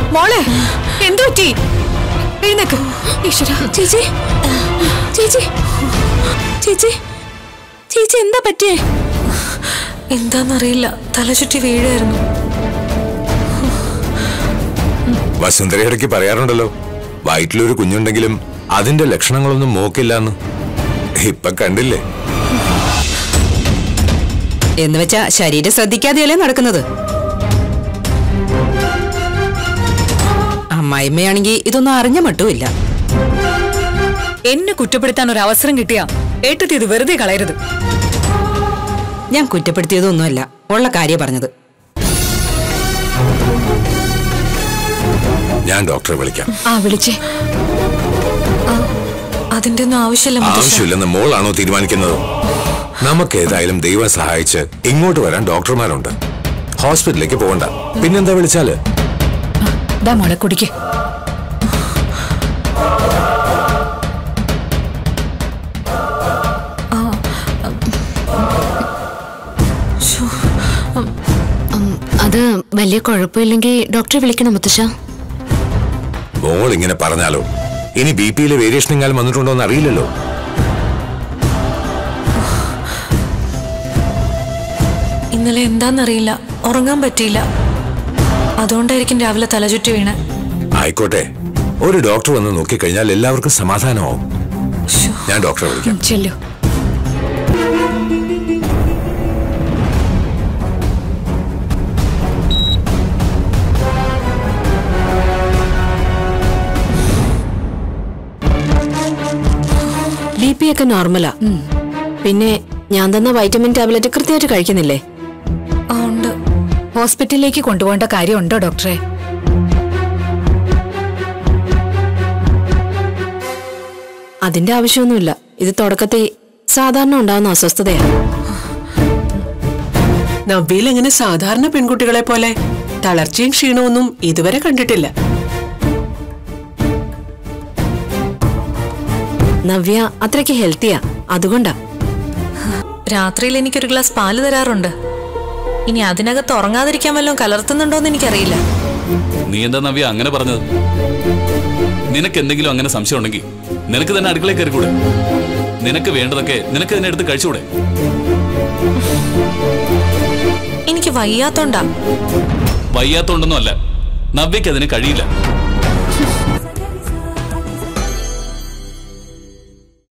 മോളെ എന്തു പറ്റി എഴുന്നേക്ക് ഈശ്വര ചേച്ചി ചേച്ചി ചേച്ചി ചേച്ചി എന്താ പറ്റിയേ എന്താന്നറിയില്ല തല ചുറ്റി വീഴായിരുന്നു വസുന്ധര ഇടയ്ക്ക് പറയാറുണ്ടല്ലോ വയറ്റിലൊരു കുഞ്ഞുണ്ടെങ്കിലും അതിന്റെ ലക്ഷണങ്ങളൊന്നും മോക്കില്ലാന്ന് ഇപ്പൊ കണ്ടില്ലേ എന്ന് വെച്ചാ ശരീരം ശ്രദ്ധിക്കാതെയല്ലേ നടക്കുന്നത് അമ്മായിമ്മയാണെങ്കി ഇതൊന്നും അറിഞ്ഞ മട്ടുമില്ല എന്നെ കുറ്റപ്പെടുത്താൻ ഒരു അവസരം കിട്ടിയാ ഏട്ടത്തി ഇത് വെറുതെ കളയരുത് ഞാൻ കുറ്റപ്പെടുത്തിയതൊന്നുമല്ല ഉള്ള കാര്യം പറഞ്ഞത് ഞാൻ ഡോക്ടറെ വിളിക്കാം ആ വിളിച്ചേ ആ, അതിന്റെ ഒന്നും ആവശ്യമില്ല മുത്തശ്ശ ആവശ്യമില്ലെന്ന് മോളാണോ തീരുമാനിക്കുന്നത് നമുക്ക് ഏതായാലും ദൈവം സഹായിച്ച് ഇങ്ങോട്ട് വരാൻ ഡോക്ടർമാരുണ്ട് ഹോസ്പിറ്റലിലേക്ക് പോകണ്ട പിന്നെന്താ വിളിച്ചാല് ദാ മോളെ കുടിക്ക് അത് വലിയ കുഴപ്പമില്ലെങ്കിൽ ഡോക്ടറെ വിളിക്കണം മുത്തശ്ശ മോൾ ഇങ്ങനെ പറഞ്ഞാലോ ഇനി ബി പിയിലെ വേരിയേഷൻ എങ്ങാനും വന്നിട്ടുണ്ടോ എന്ന് അറിയില്ലല്ലോ ഇന്നലെ എന്താന്നറിയില്ല ഉറങ്ങാൻ പറ്റിയില്ല അതുകൊണ്ടായിരിക്കും രാവിലെ തലചുറ്റി വീണ ആയിക്കോട്ടെ ഒരു ഡോക്ടർ വന്ന് നോക്കിക്കഴിഞ്ഞാൽ എല്ലാവർക്കും സമാധാനമാവും ഞാൻ ഡോക്ടറെ വിളിക്കാം ചെല്ലു ബി പി ഒക്കെ നോർമലാ പിന്നെ ഞാൻ തന്ന വൈറ്റമിൻ ടാബ്ലറ്റ് കൃത്യമായിട്ട് കഴിക്കുന്നില്ലേ ആ ഉണ്ട് ഹോസ്പിറ്റലിലേക്ക് കൊണ്ടുപോകേണ്ട കാര്യമുണ്ടോ ഡോക്ടറെ അതിന്റെ ആവശ്യമൊന്നുമില്ല ഇത് തുടക്കത്തിൽ സാധാരണ ഉണ്ടാകുന്ന അസ്വസ്ഥതയാണ് നവ്യയിൽ അങ്ങനെ സാധാരണ പെൺകുട്ടികളെ പോലെ തളർച്ചയും ക്ഷീണമൊന്നും ഇതുവരെ കണ്ടിട്ടില്ല നവ്യ അത്രയ്ക്ക് ഹെൽത്തിയാ അതുകൊണ്ടാ രാത്രിയിൽ എനിക്കൊരു ഗ്ലാസ് പാല് തരാറുണ്ട് ഇനി അതിനകത്ത് ഉറങ്ങാതിരിക്കാൻ വല്ലതും കലർത്തുന്നുണ്ടോന്ന് എനിക്കറിയില്ല നീ എന്താ നവ്യ അങ്ങനെ പറഞ്ഞത് നിനക്ക് എന്തെങ്കിലും അങ്ങനെ സംശയം ഉണ്ടെങ്കിൽ നിനക്ക് തന്നെ അടുക്കളയിൽ കയറിക്കൂടെ നിനക്ക് വേണ്ടതൊക്കെ നിനക്ക് തന്നെ എടുത്ത് കഴിച്ചുകൂടെ എനിക്ക് വയ്യാത്തോണ്ടാ വയ്യാത്തോണ്ടൊന്നും അല്ല നവ്യക്ക് അതിന് കഴിയില്ല